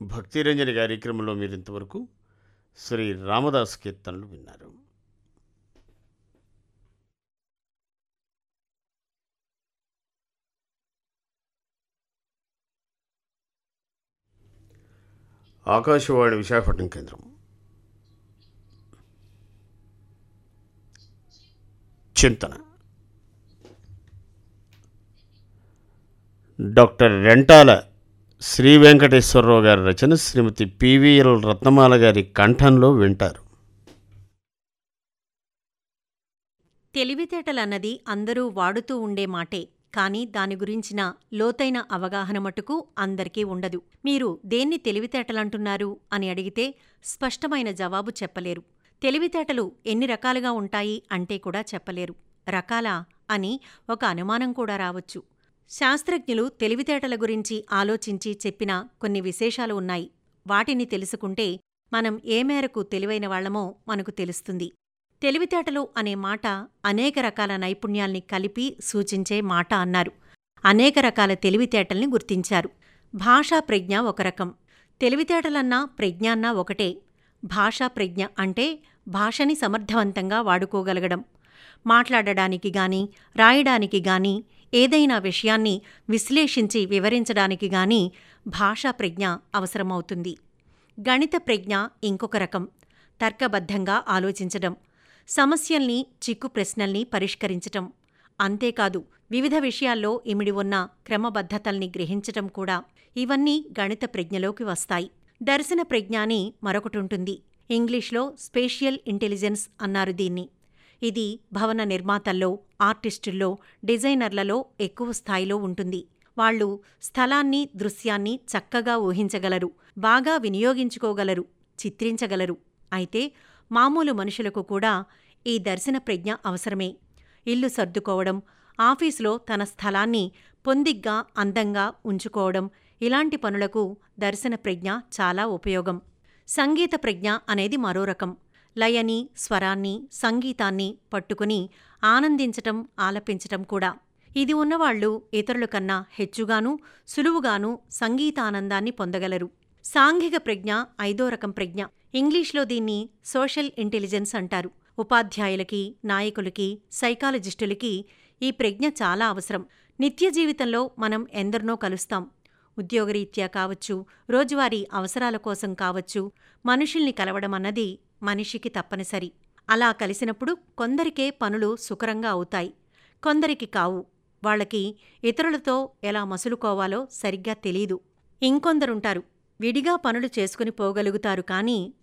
భక్తిరంజని కార్యక్రమంలో మీరు ఇంతవరకు శ్రీ రామదాస్ కీర్తనలు విన్నారు ఆకాశవాణి విశాఖపట్నం కేంద్రం చింతన డాక్టర్ రెంటాల శ్రీ వెంకటేశ్వరరావు గారి రచన శ్రీమతి పివిఎల్ రత్నమాల గారి కంఠంలో వింటారు తెలివితేటలన్నది అందరూ వాడుతూ ఉండే మాటే కానీ దాని గురించిన లోతైన అవగాహన మటుకు అందరికీ ఉండదు మీరు దేన్ని తెలివితేటలంటున్నారు అని అడిగితే స్పష్టమైన జవాబు చెప్పలేరు తెలివితేటలు ఎన్ని రకాలుగా ఉంటాయి అంటే కూడా చెప్పలేరు రకాలా అని ఒక అనుమానం కూడా రావచ్చు శాస్త్రజ్ఞులు తెలివితేటల గురించి ఆలోచించి చెప్పిన కొన్ని విశేషాలు ఉన్నాయి వాటిని తెలుసుకుంటే మనం ఏ మేరకు తెలివైన వాళ్లమో మనకు తెలుస్తుంది తెలివితేటలు అనే మాట అనేక రకాల నైపుణ్యాల్ని కలిపి సూచించే మాట అన్నారు అనేక రకాల తెలివితేటల్ని గుర్తించారు భాషా ప్రజ్ఞ ఒక రకం తెలివితేటలన్నా ప్రజ్ఞాన్నా ఒకటే భాషా ప్రజ్ఞ అంటే భాషని సమర్థవంతంగా వాడుకోగలగడం మాట్లాడడానికి గాని రాయడానికి గాని ఏదైనా విషయాన్ని విశ్లేషించి వివరించడానికి గాని భాషా ప్రజ్ఞ అవసరమవుతుంది గణిత ప్రజ్ఞ ఇంకొక రకం తర్కబద్ధంగా ఆలోచించడం సమస్యల్ని చిక్కు ప్రశ్నల్ని పరిష్కరించటం అంతేకాదు వివిధ విషయాల్లో ఇమిడి ఉన్న క్రమబద్ధతల్ని గ్రహించటం కూడా ఇవన్నీ గణిత ప్రజ్ఞలోకి వస్తాయి దర్శన ప్రజ్ఞ అని మరొకటుంటుంది ఇంగ్లీష్లో స్పేషియల్ ఇంటెలిజెన్స్ అన్నారు దీన్ని ఇది భవన నిర్మాతల్లో ఆర్టిస్టుల్లో డిజైనర్లలో ఎక్కువ స్థాయిలో ఉంటుంది వాళ్ళు స్థలాన్ని దృశ్యాన్ని చక్కగా ఊహించగలరు బాగా వినియోగించుకోగలరు చిత్రించగలరు అయితే మామూలు మనుషులకు కూడా ఈ దర్శన ప్రజ్ఞ అవసరమే ఇల్లు సర్దుకోవడం ఆఫీసులో తన స్థలాన్ని పొందిగ్గా అందంగా ఉంచుకోవడం ఇలాంటి పనులకు దర్శన ప్రజ్ఞ చాలా ఉపయోగం సంగీత ప్రజ్ఞ అనేది మరో రకం లయని స్వరాన్ని సంగీతాన్ని పట్టుకుని ఆనందించటం ఆలపించటం కూడా ఇది ఉన్నవాళ్లు ఇతరుల కన్నా హెచ్చుగాను సులువుగాను సంగీతానందాన్ని పొందగలరు సాంఘిక ప్రజ్ఞ ఐదో రకం ప్రజ్ఞ ఇంగ్లీష్లో దీన్ని సోషల్ ఇంటెలిజెన్స్ అంటారు ఉపాధ్యాయులకి నాయకులకి సైకాలజిస్టులకి ఈ ప్రజ్ఞ చాలా అవసరం నిత్య జీవితంలో మనం ఎందరినో కలుస్తాం ఉద్యోగరీత్యా కావచ్చు రోజువారీ అవసరాల కోసం కావచ్చు మనుషుల్ని కలవడం అన్నది మనిషికి తప్పనిసరి అలా కలిసినప్పుడు కొందరికే పనులు సుకరంగా అవుతాయి కొందరికి కావు వాళ్ళకి ఇతరులతో ఎలా మసులుకోవాలో సరిగ్గా తెలీదు ఇంకొందరుంటారు విడిగా పనులు చేసుకుని పోగలుగుతారు కానీ